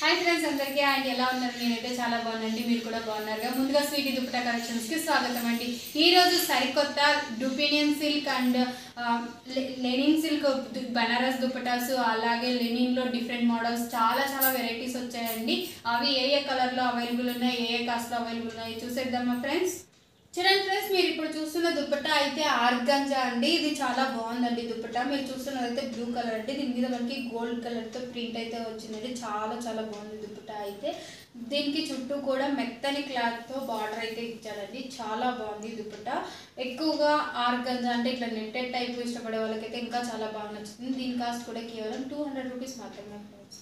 hi friends అందరికీ and ఎలా ఉన్నారు నేనైతే చాలా బాగున్నానండి మీరు కూడా బాగున్నారుగా ముందుగా స్వీటీ దుప్పటా కలెక్షన్స్కి స్వాగతం అండి ఈ రోజు సరికొత్త dupion silk and linen silk Banaras dupattas అలాగే లెనిన్లో డిఫరెంట్ మోడల్స్ చాలా చాలా వెరైటీస్ వచ్చాయండి అవి ఏ ఏ కలర్లో అవైలబుల్ ఉన్నాయి ఏ ఏ కాస్ట్లో అవైలబుల్ ఉన్నాయి చూసేద్దామా ఫ్రెండ్స్ చూడండి ఫ్రెండ్స్ మీరు ఇప్పుడు చూస్తున్న దుప్పట్టా అయితే ఆర్గంజా అండి ఇది చాలా బాగుందండి దుప్పట్టా మీరు చూస్తున్నది అయితే బ్లూ కలర్ అండి దీని మీద మనకి గోల్డ్ కలర్తో ప్రింట్ అయితే వచ్చిందండి చాలా చాలా బాగుంది దుప్పట్టా అయితే దీనికి చుట్టూ కూడా మెత్తని క్లాత్తో బార్డర్ అయితే ఇచ్చాడండి చాలా బాగుంది దుప్పట్టా ఎక్కువగా ఆర్గంజా అంటే ఇట్లా నెట్టెడ్ టైప్ ఇష్టపడే వాళ్ళకైతే ఇంకా చాలా బాగా నచ్చుతుంది దీని కాస్ట్ కూడా కేవలం టూ హండ్రెడ్ రూపీస్ మాత్రమే ఫ్రెండ్స్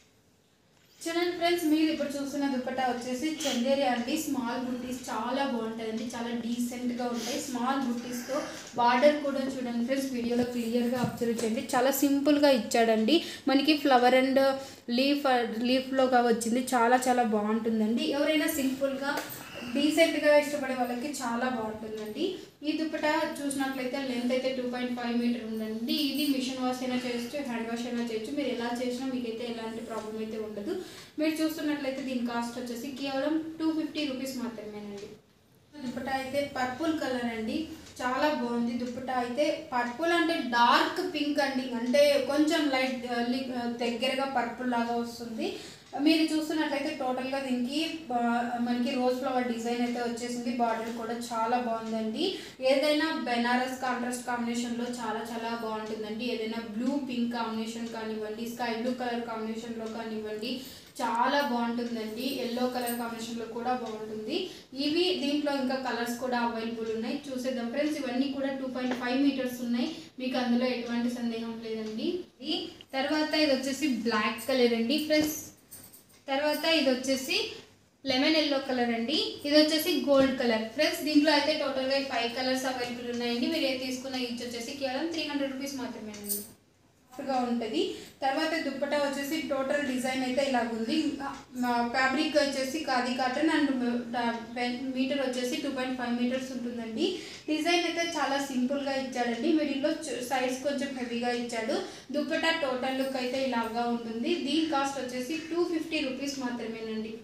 చూడండి ఫ్రెండ్స్ మీరు ఇప్పుడు చూస్తున్న దుపట్టా వచ్చేసి చందేరి అండి స్మాల్ బుట్టీస్ చాలా బాగుంటాయండి చాలా డీసెంట్గా ఉంటాయి స్మాల్ బుట్టీస్తో బార్డర్ కూడా చూడండి ఫ్రెండ్స్ వీడియోలో క్లియర్గా అబ్జర్వ్ చేయండి చాలా సింపుల్గా ఇచ్చాడండి మనకి ఫ్లవర్ అండ్ లీఫ్ లీఫ్లోగా వచ్చింది చాలా చాలా బాగుంటుందండి ఎవరైనా సింపుల్గా డీసెంట్గా ఇష్టపడే వాళ్ళకి చాలా బాగుంటుందండి ఈ దుప్పట చూసినట్లయితే లెంత్ అయితే టూ పాయింట్ ఫైవ్ మీటర్ ఉందండి ఇది మిషన్ వాష్ అయినా చేయొచ్చు హ్యాండ్ వాష్ అయినా చేయొచ్చు మీరు ఎలా చేసినా మీకైతే ఎలాంటి ప్రాబ్లం అయితే ఉండదు మీరు చూస్తున్నట్లయితే దీని కాస్ట్ వచ్చేసి కేవలం టూ ఫిఫ్టీ రూపీస్ మాత్రమేనండి దుప్పట అయితే పర్పుల్ కలర్ అండి చాలా బాగుంది దుప్పట అయితే పర్పుల్ అంటే డార్క్ పింక్ అండి అంటే కొంచెం లైట్ దగ్గరగా పర్పుల్ లాగా వస్తుంది మీరు చూస్తున్నట్లయితే టోటల్గా దీనికి ఆ, మనకి రోజ్ ఫ్లవర్ డిజైన్ అయితే వచ్చేసింది బార్డర్ కూడా చాలా బాగుందండి ఏదైనా బెనారస్ కాంట్రాస్ట్ కాంబినేషన్లో చాలా చాలా బాగుంటుందండి ఏదైనా బ్లూ పింక్ కాంబినేషన్ కానివ్వండి స్కై బ్లూ కలర్ కాంబినేషన్లో కానివ్వండి చాలా బాగుంటుందండి ఎల్లో కలర్ కాంబినేషన్లో కూడా బాగుంటుంది ఇవి దీంట్లో ఇంకా కలర్స్ కూడా అవైలబుల్ ఉన్నాయి చూసేద్దాం ఫ్రెండ్స్ ఇవన్నీ కూడా టూ పాయింట్ ఫైవ్ మీటర్స్ ఉన్నాయి మీకు అందులో ఎటువంటి సందేహం లేదండి ఈ తర్వాత ఇది వచ్చేసి బ్లాక్ కలర్ అండి ఫ్రెండ్స్ తర్వాత ఇది వచ్చేసి లెమన్ ఎల్లో కలర్ అండి ఇది వచ్చేసి గోల్డ్ కలర్ ఫ్రెండ్స్ దీంట్లో అయితే టోటల్గా ఫైవ్ కలర్స్ అవైలబుల్ ఉన్నాయండి మీరు ఏ తీసుకున్న ఈచ్ వచ్చేసి కేవలం త్రీ హండ్రెడ్ రూపీస్ మాత్రమేనండి గా ఉంటుంది తర్వాత దుప్పటా వచ్చేసి టోటల్ డిజైన్ అయితే ఇలాగ ఉంది ఫ్యాబ్రిక్ వచ్చేసి ఖాదీ కాటన్ అండ్ మీటర్ వచ్చేసి టూ పాయింట్ ఫైవ్ మీటర్స్ ఉంటుందండి డిజైన్ అయితే చాలా సింపుల్గా ఇచ్చాడండి మిడిల్లో సైడ్స్ కొంచెం హెవీగా ఇచ్చాడు దుప్పటా టోటల్ లుక్ అయితే ఇలాగా ఉంటుంది దీని కాస్ట్ వచ్చేసి టూ ఫిఫ్టీ రూపీస్ మాత్రమేనండి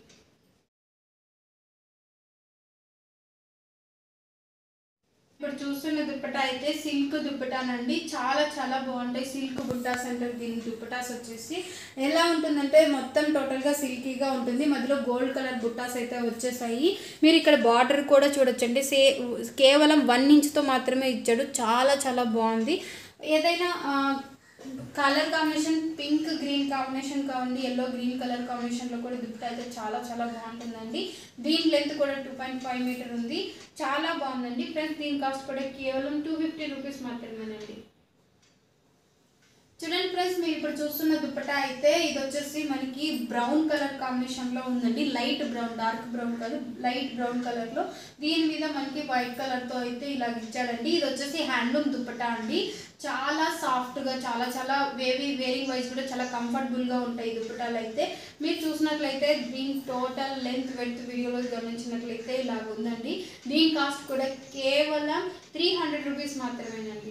ఇప్పుడు చూస్తున్న దుప్పటా అయితే సిల్క్ దుప్పటానండి చాలా చాలా బాగుంటాయి సిల్క్ బుట్టాస్ అంటారు దీని దుప్పటాస్ వచ్చేసి ఎలా ఉంటుందంటే మొత్తం టోటల్గా సిల్కీగా ఉంటుంది మధ్యలో గోల్డ్ కలర్ బుట్టాస్ అయితే వచ్చేసాయి మీరు ఇక్కడ బార్డర్ కూడా చూడొచ్చండి సే కేవలం వన్ ఇంచ్తో మాత్రమే ఇచ్చాడు చాలా చాలా బాగుంది ఏదైనా ఆ, colour combination pink green combination కావండి ఎల్లో గ్రీన్ కలర్ కాంబినేషన్లో కూడా దుప్పట అయితే చాలా చాలా బాగుంటుందండి దీని లెంత్ కూడా టూ పాయింట్ ఫైవ్ మీటర్ ఉంది చాలా బాగుందండి ఫ్రెండ్స్ దీని కాస్ట్ కూడా కేవలం టూ ఫిఫ్టీ రూపీస్ మాత్రమేనండి చూడండి ఫ్రెండ్స్ మీరు ఇప్పుడు చూస్తున్న దుప్పటా అయితే ఇది వచ్చేసి మనకి బ్రౌన్ కలర్ కాంబినేషన్లో ఉందండి లైట్ బ్రౌన్ డార్క్ బ్రౌన్ కాదు లైట్ బ్రౌన్ కలర్లో దీని మీద మనకి వైట్ కలర్తో అయితే ఇలా ఇచ్చాడండి ఇది వచ్చేసి హ్యాండ్లూమ్ దుప్పటా అండి చాలా సాఫ్ట్గా చాలా చాలా వేవి వేరింగ్ వైజ్ కూడా చాలా కంఫర్టబుల్గా ఉంటాయి ఈ దుప్పటాలు అయితే మీరు చూసినట్లయితే దీని టోటల్ లెంత్ వెడ్త్ వీడియోలో గమనించినట్లయితే ఇలా ఉందండి దీని కాస్ట్ కూడా కేవలం త్రీ హండ్రెడ్ రూపీస్ మాత్రమేనండి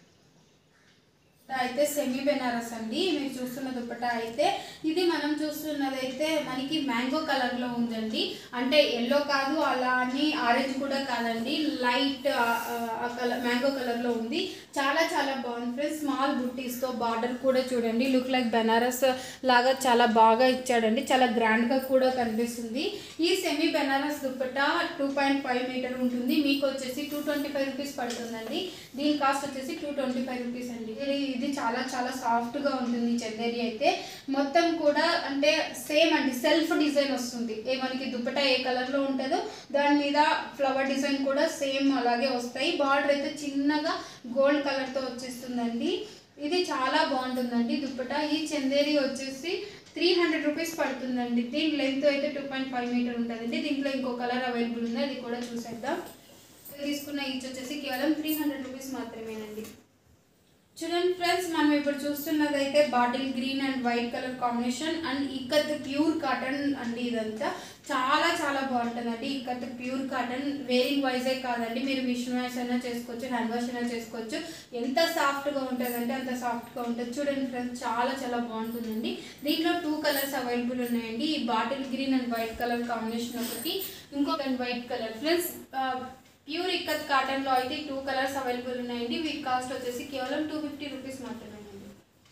అయితే సెమీ బెనారస్ అండి మీరు చూస్తున్న దుప్పటా అయితే ఇది మనం చూస్తున్నది అయితే మనకి మ్యాంగో కలర్లో ఉందండి అంటే ఎల్లో కాదు అలా అని ఆరెంజ్ కూడా కాదండి లైట్ కలర్ మ్యాంగో కలర్లో ఉంది చాలా చాలా బాగుంది ఫ్రెండ్స్ స్మాల్ బుట్టీస్తో బార్డర్ కూడా చూడండి లుక్ లైక్ బెనారస్ లాగా చాలా బాగా ఇచ్చాడండి చాలా గ్రాండ్గా కూడా కనిపిస్తుంది ఈ semi Benares dupatta two point five metre ఉంటుంది మీకు వచ్చేసి టూ ట్వంటీ ఫైవ్ రూపీస్ పడుతుందండి దీని కాస్ట్ వచ్చేసి టూ ట్వంటీ ఫైవ్ రూపీస్ అండి ఇది ఇది చాలా చాలా సాఫ్ట్గా ఉంటుంది ఈ చందేరి అయితే మొత్తం కూడా అంటే సేమ్ అండి సెల్ఫ్ డిజైన్ వస్తుంది ఏ మనకి దుప్పటా ఏ కలర్లో ఉంటుందో దాని మీద ఫ్లవర్ డిజైన్ కూడా సేమ్ అలాగే వస్తాయి బార్డర్ అయితే చిన్నగా గోల్డ్ కలర్తో వచ్చేస్తుందండి ఇది చాలా బాగుంటుందండి దుప్పటా ఈ చందేరి వచ్చేసి త్రీ హండ్రెడ్ రూపీస్ పడుతుందండి దీని లెంత్ అయితే టూ పాయింట్ ఫైవ్ మీటర్ ఉంటుందండి దీంట్లో ఇంకో కలర్ అవైలబుల్ ఉంది అది కూడా చూసేద్దాం తీసుకున్న ఈచ్ వచ్చేసి కేవలం త్రీ హండ్రెడ్ రూపీస్ మాత్రమేనండి చూడండి ఫ్రెండ్స్ మనం ఇప్పుడు చూస్తున్నది అయితే bottle green and white colour combination and ikkat pure cotton అండి ఇదంతా చాలా చాలా బాగుంటుందండి ఇక్కత్ ప్యూర్ కాటన్ వేరింగ్ వైజే కాదండి మీరు మిషన్ వాష్ అయినా చేసుకోవచ్చు హ్యాండ్ వాష్ అయినా చేసుకోవచ్చు ఎంత సాఫ్ట్గా ఉంటుందంటే అంత సాఫ్ట్గా ఉంటుంది చూడండి ఫ్రెండ్స్ చాలా చాలా బాగుంటుందండి దీంట్లో టూ కలర్స్ అవైలబుల్ ఉన్నాయండి ఈ bottle green and white colour combination ఒకటి ఇంకొక white colour friends pure ikkat కాటన్లో అయితే టూ కలర్స్ అవైలబుల్ ఉన్నాయండి వీటి కాస్ట్ వచ్చేసి కేవలం టూ ఫిఫ్టీ రూపీస్ మాత్రమేనండి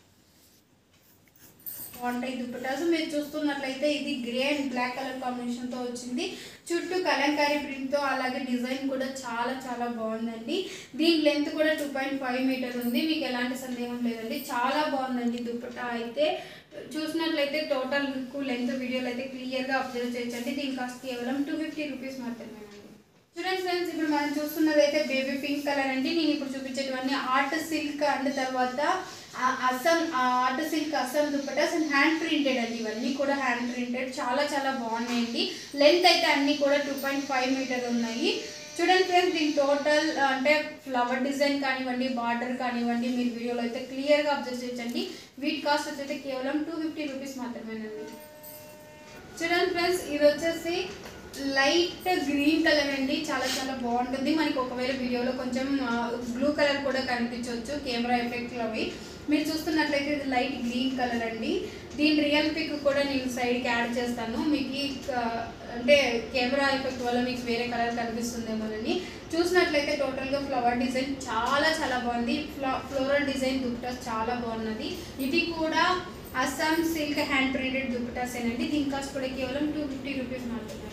బాగుంటాయి దుప్పటాస్ మీరు చూస్తున్నట్లయితే ఇది గ్రే అండ్ బ్లాక్ కలర్ కాంబినేషన్తో వచ్చింది చుట్టూ కలంకారీ ప్రింట్తో అలాగే డిజైన్ కూడా చాలా చాలా బాగుందండి దీని లెంత్ కూడా టూ పాయింట్ ఫైవ్ మీటర్ ఉంది మీకు ఎలాంటి సందేహం లేదండి చాలా బాగుందండి దుప్పటా అయితే చూసినట్లయితే టోటల్ మీకు లెంత్ వీడియోలు అయితే క్లియర్గా అబ్జర్వ్ చేయొచ్చండి దీని కాస్ట్ కేవలం టూ ఫిఫ్టీ రూపీస్ మాత్రమేనండి చూడండి ఫ్రెండ్స్ ఇప్పుడు మనం చూస్తున్నది అయితే బేబీ పింక్ కలర్ అండి నేను ఇప్పుడు చూపించేటివన్నీ ఆర్ట్ సిల్క్ అండ్ తర్వాత ఆ అస్సాం ఆ art silk Assam dupattas and hand printed అండి ఇవన్నీ కూడా హ్యాండ్ ప్రింటెడ్ చాలా చాలా బాగున్నాయండి లెంత్ అయితే అన్నీ కూడా టూ పాయింట్ ఫైవ్ మీటర్ ఉన్నాయి చూడండి ఫ్రెండ్స్ దీని టోటల్ అంటే ఫ్లవర్ డిజైన్ కానివ్వండి బార్డర్ కానివ్వండి మీరు వీడియోలో అయితే క్లియర్గా అబ్జర్వ్ చేయొచ్చండి వీటి కాస్ట్ వచ్చేసి కేవలం టూ ఫిఫ్టీ రూపీస్ మాత్రమేనండి చూడండి ఫ్రెండ్స్ ఇది వచ్చేసి లైట్ గ్రీన్ కలర్ అండి చాలా చాలా బాగుంటుంది మనకి ఒకవేళ వీడియోలో కొంచెం బ్లూ కలర్ కూడా కనిపించవచ్చు కెమెరా ఎఫెక్ట్లు అవి మీరు చూస్తున్నట్లయితే ఇది లైట్ గ్రీన్ కలర్ అండి దీని రియల్ పిక్ కూడా నేను సైడ్కి యాడ్ చేస్తాను మీకు ఈ క- అంటే కెమెరా ఎఫెక్ట్ వల్ల మీకు వేరే కలర్ కనిపిస్తుందేమోనని చూసినట్లయితే టోటల్గా ఫ్లవర్ డిజైన్ చాలా చాలా బాగుంది ఫ్లా ఫ్లోరల్ డిజైన్ దుప్పటాస్ చాలా బాగున్నది ఇది కూడా Assam silk hand printed dupattas ఏనండి దీని కాస్ట్ కూడా కేవలం టూ ఫిఫ్టీ రూపీస్ మాత్రమే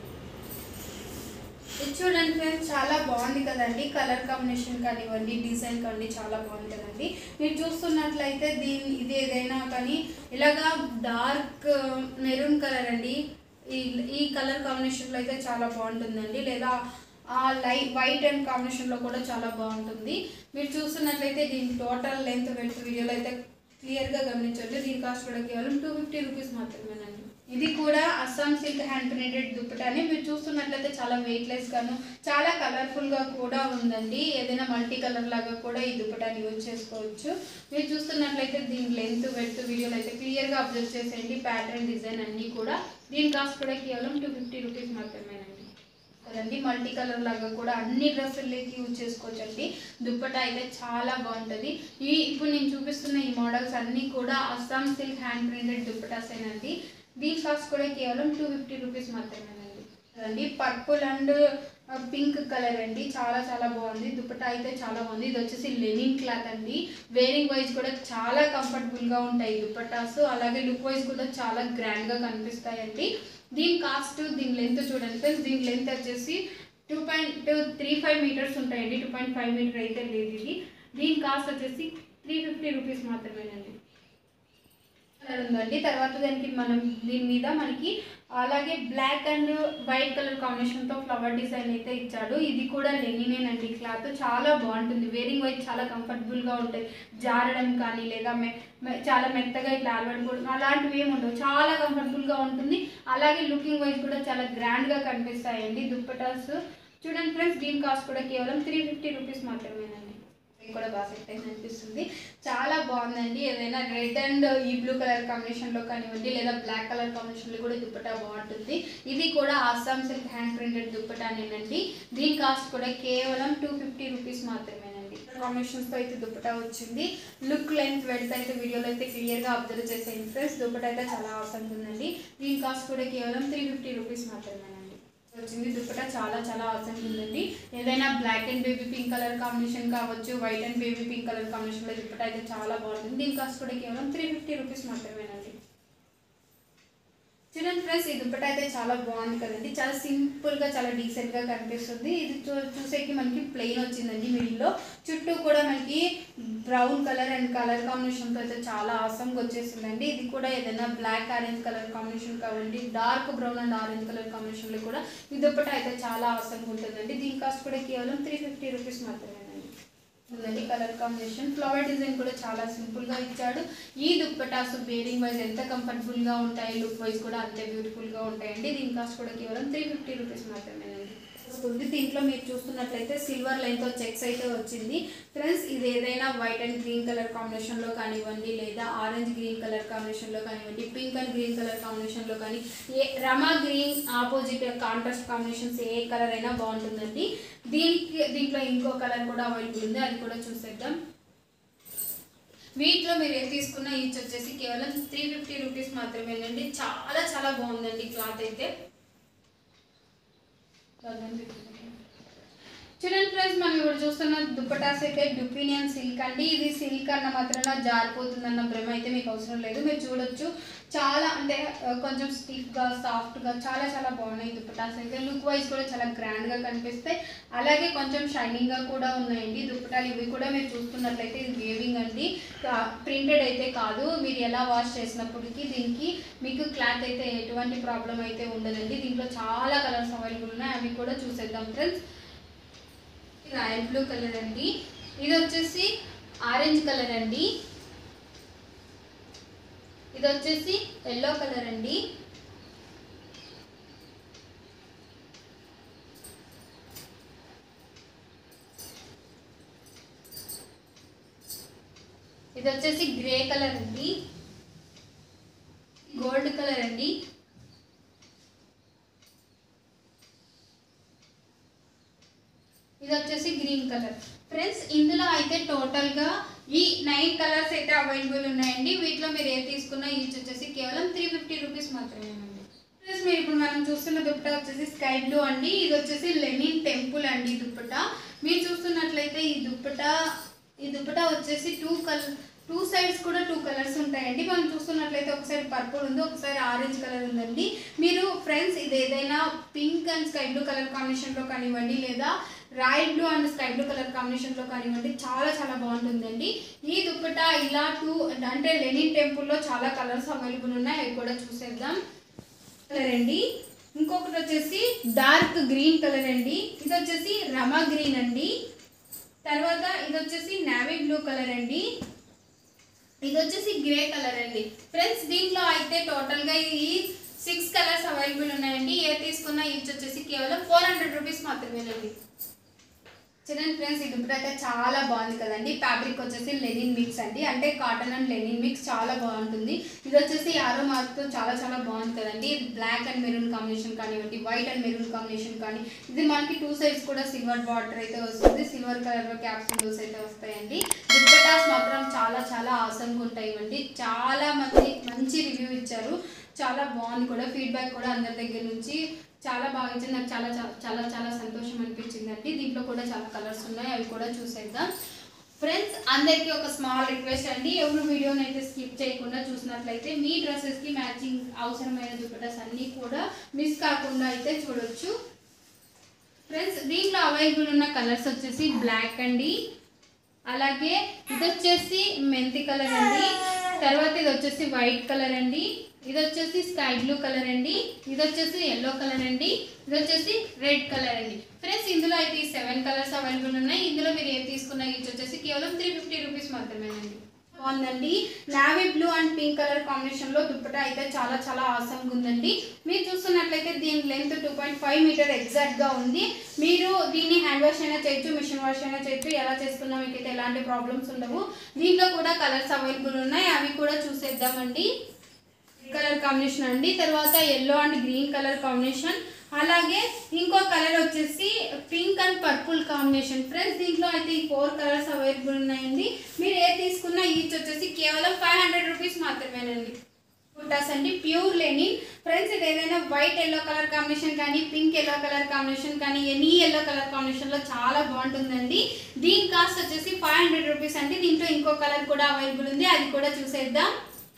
ఇది చూడండి ఫ్రెండ్స్ చాలా బాగుంది కదండి కలర్ కాంబినేషన్ కానివ్వండి డిజైన్ కానివ్వండి చాలా బాగుంది కదండి మీరు చూస్తున్నట్లయితే దీని ఇది ఏదైనా కానీ ఇలాగా డార్క్ మెరూన్ కలర్ అండి ఈ ఈ కలర్ కాంబినేషన్లో అయితే చాలా బాగుంటుందండి లేదా ఆ లైట్ వైట్ అండ్ కాంబినేషన్లో కూడా చాలా బాగుంటుంది మీరు చూస్తున్నట్లయితే దీని టోటల్ లెంత్ వెళ్తూ వీడియోలో అయితే క్లియర్గా గమనించవచ్చు దీని కాస్ట్ కూడా కేవలం టూ ఫిఫ్టీ రూపీస్ మాత్రమేనండి ఇది కూడా అస్సాం సిల్క్ హ్యాండ్ ప్రింటెడ్ దుప్పటాని మీరు చూస్తున్నట్లయితే చాలా వెయిట్లెస్ గాను చాలా కలర్ఫుల్ గా కూడా ఉందండి ఏదైనా మల్టీ కలర్ లాగా కూడా ఈ దుప్పటాని యూజ్ చేసుకోవచ్చు మీరు చూస్తున్నట్లయితే దీని లెంత్ వెళ్తూ వీడియోలో అయితే క్లియర్ గా అబ్జర్వ్ చేసేయండి ప్యాటర్న్ డిజైన్ అన్ని కూడా దీని కాస్ట్ కూడా కేవలం టూ ఫిఫ్టీ రూపీస్ మాత్రమేనండి కదండి మల్టీ కలర్ లాగా కూడా అన్ని డ్రెస్సులకి యూజ్ చేసుకోవచ్చు అండి దుప్పటా అయితే చాలా బాగుంటుంది ఈ ఇప్పుడు నేను చూపిస్తున్న ఈ మోడల్స్ అన్నీ కూడా అస్సాం సిల్క్ హ్యాండ్ ప్రింటెడ్ దుప్పటాసేనండి దీని కాస్ట్ కూడా కేవలం టూ ఫిఫ్టీ రూపీస్ మాత్రమేనండి అండి పర్పుల్ అండ్ పింక్ కలర్ అండి చాలా చాలా బాగుంది దుపట్టా అయితే చాలా బాగుంది ఇది వచ్చేసి లెనిన్ క్లాత్ అండి వేరింగ్ వైజ్ కూడా చాలా కంఫర్టబుల్గా ఉంటాయి దుపట్టాస్ అలాగే లుక్ వైజ్ కూడా చాలా గ్రాండ్గా కనిపిస్తాయండి దీని కాస్ట్ దీని లెంత్ చూడండి ఫ్రెండ్స్ దీని లెంత్ వచ్చేసి two point three five metres ఉంటాయండి టూ పాయింట్ ఫైవ్ మీటర్ అయితే లేదు ఇది దీని కాస్ట్ వచ్చేసి త్రీ ఫిఫ్టీ రూపీస్ మాత్రమేనండి కలర్ ఉందండి తర్వాత దానికి మనం దీని మీద మనకి అలాగే బ్లాక్ అండ్ వైట్ కలర్ కాంబినేషన్తో ఫ్లవర్ డిజైన్ అయితే ఇచ్చాడు ఇది కూడా లెనినేనండి క్లాత్ చాలా బాగుంటుంది వేరింగ్ వైజ్ చాలా కంఫర్టబుల్గా ఉంటాయి జారడం కానీ లేదా మె మె- చాలా మెత్తగా ఇట్లా అలవడిపోవడం అలాంటివి ఏమి ఉండవు చాలా కంఫర్టబుల్గా ఉంటుంది అలాగే లుకింగ్ వైజ్ కూడా చాలా గ్రాండ్గా కనిపిస్తాయండి దుప్పటాస్ చూడండి ఫ్రెండ్స్ దీని కాస్ట్ కూడా కేవలం త్రీ ఫిఫ్టీ రూపీస్ మాత్రమేనండి ఇది కూడా బాగా సెట్ అయింది అనిపిస్తుంది చాలా బాగుందండి ఏదైనా రెడ్ అండ్ ఈ బ్లూ కలర్ కాంబినేషన్లో కానివ్వండి లేదా బ్లాక్ కలర్ కాంబినేషన్లో కూడా దుప్పటా బాగుంటుంది ఇది కూడా అస్సాం సిల్క్ హ్యాండ్ ప్రింటెడ్ దుప్పటానేనండి దీని కాస్ట్ కూడా కేవలం టూ ఫిఫ్టీ రూపీస్ మాత్రమేనండి కాంబినేషన్స్తో అయితే దుప్పటా వచ్చింది లుక్ లెంత్ వెడత అయితే వీడియోలో అయితే క్లియర్గా అబ్జర్వ్ చేసేయండి ఫ్రెండ్స్ దుప్పటా అయితే చాలా అవసరం ఉందండి దీని కాస్ట్ కూడా కేవలం త్రీ ఫిఫ్టీ రూపీస్ మాత్రమేనండి వచ్చింది దుప్పటా చాలా చాలా అవసరం ఉందండి ఏదైనా black and baby pink colour combination కావచ్చు white and baby pink colour కాంబినేషన్లో దుప్పటా అయితే చాలా బాగుంటుంది దీని కాస్ట్ కూడా కేవలం త్రీ ఫిఫ్టీ రూపీస్ మాత్రమేనండి చూడండి ఫ్రెండ్స్ ఈ దుప్పటా అయితే చాలా బాగుంది కదండి చాలా సింపుల్గా చాలా డీసెంట్గా కనిపిస్తుంది ఇది చూ చూసేకి మనకి ప్లెయిన్ వచ్చిందండి మిడిల్లో చుట్టూ కూడా మనకి బ్రౌన్ కలర్ అండ్ కలర్ కాంబినేషన్తో అయితే చాలా ఆసంగా వచ్చేసిందండి ఇది కూడా ఏదైనా బ్లాక్ ఆరెంజ్ కలర్ కాంబినేషన్ కావండి dark brown and orange colour కాంబినేషన్లో కూడా ఈ దుప్పటా అయితే చాలా ఆసంగా ఉంటుందండి దీని కాస్ట్ కూడా కేవలం త్రీ ఫిఫ్టీ రూపీస్ మాత్రమేనండి ఉందండి కలర్ కాంబినేషన్ ఫ్లవర్ డిజైన్ కూడా చాలా సింపుల్ గా ఇచ్చాడు ఈ దుప్పటాస్ బేరింగ్ వైజ్ ఎంత కంఫర్టబుల్ గా ఉంటాయి లుక్ వైజ్ కూడా అంతే బ్యూటిఫుల్ గా ఉంటాయండి దీని కాస్ట్ కూడా కేవలం త్రీ ఫిఫ్టీ రూపీస్ మాత్రమేనండి వస్తుంది దీంట్లో మీరు చూస్తున్నట్లయితే సిల్వర్ లైన్తో చెక్స్ అయితే వచ్చింది ఫ్రెండ్స్ ఇది ఏదైనా వైట్ అండ్ గ్రీన్ కలర్ కాంబినేషన్లో కానివ్వండి లేదా ఆరెంజ్ గ్రీన్ కలర్ కాంబినేషన్లో కానివ్వండి పింక్ అండ్ గ్రీన్ కలర్ కాంబినేషన్లో కానీ ఏ Rama green opposite contrast combinations ఏ కలర్ అయినా బాగుంటుందండి దీనికి దీంట్లో ఇంకో కలర్ కూడా అవైలబుల్ ఉంది అది కూడా చూసేద్దాం వీటిలో మీరు ఏది తీసుకున్న ఈచ్ వచ్చేసి కేవలం త్రీ ఫిఫ్టీ రూపీస్ మాత్రమేనండి చాలా చాలా బాగుందండి క్లాత్ అయితే చూడండి ఫ్రెండ్స్ మనం ఇప్పుడు చూస్తున్న దుప్పటాస్ అయితే డుపినియన్ సిల్క్ అండి ఇది సిల్క్ అన్న మాత్రాన జారిపోతుందన్న భ్రమ అయితే మీకు అవసరం లేదు మీరు చూడొచ్చు చాలా అంటే ఆ, కొంచెం స్టిఫ్గా సాఫ్ట్గా చాలా చాలా బాగున్నాయి దుప్పటాస్ అయితే లుక్ వైజ్ కూడా చాలా గ్రాండ్గా కనిపిస్తాయి అలాగే కొంచెం షైనింగ్గా కూడా ఉన్నాయండి దుప్పటాలు ఇవి కూడా మీరు చూస్తున్నట్లయితే ఇది వేవింగ్ అండి ప్రింటెడ్ అయితే కాదు మీరు ఎలా వాష్ చేసినప్పటికీ దీనికి మీకు క్లాత్ అయితే ఎటువంటి ప్రాబ్లం అయితే ఉండదండి దీంట్లో చాలా కలర్స్ అవైలబుల్ ఉన్నాయి అవి కూడా చూసేద్దాం ఫ్రెండ్స్ రాయల్ బ్లూ కలర్ అండి ఇది వచ్చేసి ఆరెంజ్ కలర్ అండి ఇది వచ్చేసి ఎల్లో కలర్ అండి ఇది వచ్చేసి గ్రే కలర్ అండి గోల్డ్ కలర్ అండి ఇది వచ్చేసి గ్రీన్ కలర్ ఫ్రెండ్స్ ఇందులో అయితే టోటల్గా ఈ నైన్ కలర్స్ అయితే అవైలబుల్ ఉన్నాయండి వీటిలో మీరు ఏది తీసుకున్నా ఈచ్ వచ్చేసి కేవలం త్రీ ఫిఫ్టీ రూపీస్ మాత్రమేనండి ఫ్రెండ్స్ మీరు ఇప్పుడు మనం చూస్తున్న దుప్పట వచ్చేసి స్కై బ్లూ అండి ఇది వచ్చేసి లెనిన్ టెంపుల్ అండి దుప్పట మీరు చూస్తున్నట్లయితే ఈ దుప్పట ఈ దుప్పట వచ్చేసి టూ కలర్ టూ సైడ్స్ కూడా టూ కలర్స్ ఉంటాయండి మనం చూస్తున్నట్లయితే ఒకసారి పర్పుల్ ఉంది ఒకసారి ఆరెంజ్ కలర్ ఉందండి మీరు ఫ్రెండ్స్ ఇది ఏదైనా pink and sky blue colour కాంబినేషన్లో కానివ్వండి లేదా royal blue and sky blue colour కాంబినేషన్లో కానివ్వండి చాలా చాలా బాగుంటుందండి ఈ దుప్పట ఇలా టూ అంటే లెనిన్ టెంపుల్లో చాలా కలర్స్ అవైలబుల్ ఉన్నాయి అవి కూడా చూసేద్దాం కలర్ అండి ఇంకొకటి వచ్చేసి డార్క్ గ్రీన్ కలర్ అండి ఇది వచ్చేసి రమా గ్రీన్ అండి తర్వాత ఇది వచ్చేసి నావీ బ్లూ కలర్ అండి ఇది వచ్చేసి గ్రే కలర్ అండి ఫ్రెండ్స్ దీంట్లో అయితే టోటల్గా ఈ సిక్స్ కలర్స్ అవైలబుల్ ఉన్నాయండి ఏ తీసుకున్నా ఈచ్ వచ్చేసి కేవలం ఫోర్ హండ్రెడ్ రూపీస్ మాత్రమేనండి చూడండి ఫ్రెండ్స్ ఈ దుప్పటి అయితే చాలా బాగుంది కదండి ఫ్యాబ్రిక్ వచ్చేసి లెనిన్ మిక్స్ అండి అంటే కాటన్ అండ్ లెనిన్ మిక్స్ చాలా బాగుంటుంది ఇది వచ్చేసి ఆరో మార్క్తో చాలా చాలా బాగుంది కదండి ఇది బ్లాక్ అండ్ మెరూన్ కాంబినేషన్ కానివ్వండి వైట్ అండ్ మెరూన్ కాంబినేషన్ కానీ ఇది మనకి టూ సైడ్స్ కూడా సిల్వర్ బార్డర్ అయితే వస్తుంది సిల్వర్ కలర్లో క్యాప్సూల్స్ అయితే వస్తాయండి దుప్పటాస్ మాత్రం చాలా చాలా ఆసంగా ఉంటాయి చాలా మంది మంచి రివ్యూ ఇచ్చారు చాలా బాగుంది కూడా ఫీడ్బ్యాక్ కూడా అందరి దగ్గర నుంచి చాలా బాగా ఇచ్చింది నాకు చాలా చాలా చాలా చాలా సంతోషం అనిపించింది అండి దీంట్లో కూడా చాలా కలర్స్ ఉన్నాయి అవి కూడా చూసేద్దాం ఫ్రెండ్స్ అందరికీ ఒక స్మాల్ రిక్వెస్ట్ అండి ఎవరు వీడియోని అయితే స్కిప్ చేయకుండా చూసినట్లయితే మీ డ్రెస్సెస్కి మ్యాచింగ్ అవసరమైన దుప్పటాస్ అన్నీ కూడా మిస్ కాకుండా అయితే చూడొచ్చు ఫ్రెండ్స్ దీంట్లో అవైలబుల్ ఉన్న కలర్స్ వచ్చేసి బ్లాక్ అండి అలాగే ఇది వచ్చేసి మెంతి కలర్ అండి తర్వాత ఇది వచ్చేసి వైట్ కలర్ అండి ఇది వచ్చేసి స్కై బ్లూ కలర్ అండి ఇది వచ్చేసి ఎల్లో కలర్ అండి ఇది వచ్చేసి రెడ్ కలర్ అండి ఫ్రెండ్స్ ఇందులో అయితే ఈ సెవెన్ కలర్స్ అవైలబుల్ ఉన్నాయి ఇందులో మీరు ఏది తీసుకున్నా ఇది వచ్చేసి కేవలం త్రీ ఫిఫ్టీ రూపీస్ మాత్రమేనండి బాగుందండి navy blue and pink colour combination లో దుప్పటా అయితే చాలా చాలా ఆసంగా ఉందండి మీరు చూస్తున్నట్లయితే దీని length two point five metre exact గా ఉంది మీరు దీన్ని హ్యాండ్ వాష్ అయినా చేయొచ్చు మిషన్ వాష్ అయినా చేయొచ్చు ఎలా చేసుకున్నా మీకు అయితే ఎలాంటి ప్రాబ్లమ్స్ ఉండవు దీంట్లో కూడా కలర్స్ అవైలబుల్ ఉన్నాయి అవి కూడా చూసేద్దామండి కలర్ కాంబినేషన్ అండి తర్వాత yellow and green colour combination అలాగే ఇంకో కలర్ వచ్చేసి pink and purple combination friends దీంట్లో అయితే ఈ ఫోర్ కలర్స్ అవైలబుల్ ఉన్నాయండి మీరు ఏ తీసుకున్నా ఈచ్ వచ్చేసి కేవలం ఫైవ్ హండ్రెడ్ రూపీస్ మాత్రమేనండి కుర్టాస్ అండి ప్యూర్ లెనిన్ ఫ్రెండ్స్ ఇది ఏదైనా వైట్ ఎల్లో కలర్ కాంబినేషన్ కానీ పింక్ ఎల్లో కలర్ కాంబినేషన్ కానీ ఎనీ ఎల్లో కలర్ కాంబినేషన్లో చాలా బాగుంటుందండి దీని కాస్ట్ వచ్చేసి ఫైవ్ హండ్రెడ్ రూపీస్ అండి దీంట్లో ఇంకో కలర్ కూడా అవైలబుల్ ఉంది అది కూడా చూసేద్దాం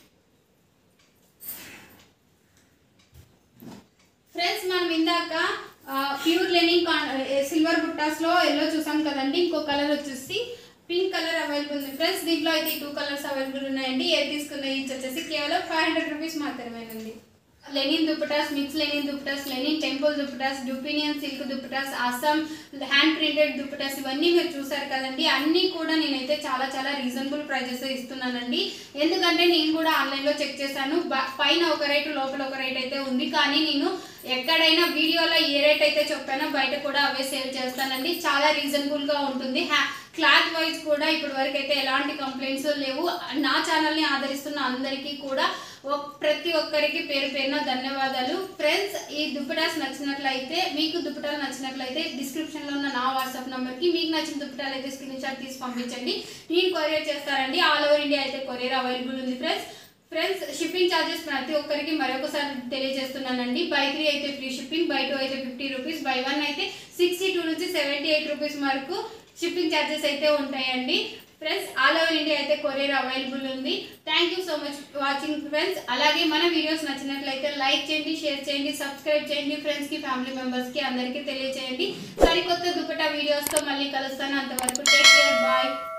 ఫ్రెండ్స్ మనం ఇందాక ప్యూర్ లెనిన్ సిల్వర్ బుట్టాస్లో ఎల్లో చూసాం కదండి ఇంకో కలర్ వచ్చేసి పింక్ కలర్ అవైలబుల్ ఉంది ఫ్రెండ్స్ దీంట్లో అయితే ఈ టూ కలర్స్ అవైలబుల్ ఉన్నాయండి ఏది తీసుకున్న ఈచ్ వచ్చేసి కేవలం ఫైవ్ హండ్రెడ్ రూపీస్ మాత్రమేనండి linen dupattas mix linen dupattas linen temple dupattas dupioni silk dupattas Assam hand printed dupattas ఇవన్నీ మీరు చూసారు కదండి అన్నీ కూడా నేనైతే చాలా చాలా రీజనబుల్ ప్రైజెస్ ఇస్తున్నానండి ఎందుకంటే నేను కూడా ఆన్లైన్లో చెక్ చేశాను బ- పైన ఒక రేటు లోపల ఒక రేట్ అయితే ఉంది కానీ నేను ఎక్కడైనా వీడియోలో ఏ రేట్ అయితే చెప్పానో బయట కూడా అవే సేల్ చేస్తానండి చాలా రీజనబుల్గా ఉంటుంది హ్యా క్లాత్ వైజ్ కూడా ఇప్పటి వరకు అయితే ఎలాంటి కంప్లైంట్స్ లేవు నా ఛానల్ని ఆదరిస్తున్న అందరికీ కూడా ఒక్- ప్రతి ఒక్కరికి పేరు పేరున ధన్యవాదాలు ఫ్రెండ్స్ ఈ దుప్పటాస్ నచ్చినట్లయితే మీకు దుప్పటాలు నచ్చినట్లయితే డిస్క్రిప్షన్లో ఉన్న నా వాట్సాప్ నెంబర్కి మీకు నచ్చిన దుప్పటాలు అయితే స్క్రీన్ షాట్ తీసి పంపించండి నేను కొరియర్ చేస్తానండి ఆల్ ఓవర్ ఇండియా అయితే కొరియర్ అవైలబుల్ ఉంది ఫ్రెండ్స్ ఫ్రెండ్స్ షిప్పింగ్ ఛార్జెస్ ప్రతి ఒక్కరికి మరొకసారి తెలియజేస్తున్నానండి బై త్రీ అయితే ఫ్రీ షిప్పింగ్ బై టూ అయితే ఫిఫ్టీ రూపీస్ బై వన్ అయితే సిక్స్టీ టూ నుంచి సెవెంటీ ఎయిట్ రూపీస్ వరకు షిప్పింగ్ ఛార్జెస్ అయితే ఉంటాయండి ఫ్రెండ్స్ ఆల్ ఓవర్ ఇండియా అయితే కొరియర్ అవైలబుల్ ఉంది thank you so much watching friends అలాగే మన వీడియోస్ నచ్చినట్లయితే లైక్ చేయండి షేర్ చేయండి సబ్స్క్రైబ్ చేయండి ఫ్రెండ్స్కి ఫ్యామిలీ మెంబర్స్కి అందరికీ తెలియజేయండి సరికొత్త దుపట్టా వీడియోస్తో మళ్ళీ కలుస్తాను అంతవరకు టేక్ కేర్ బాయ్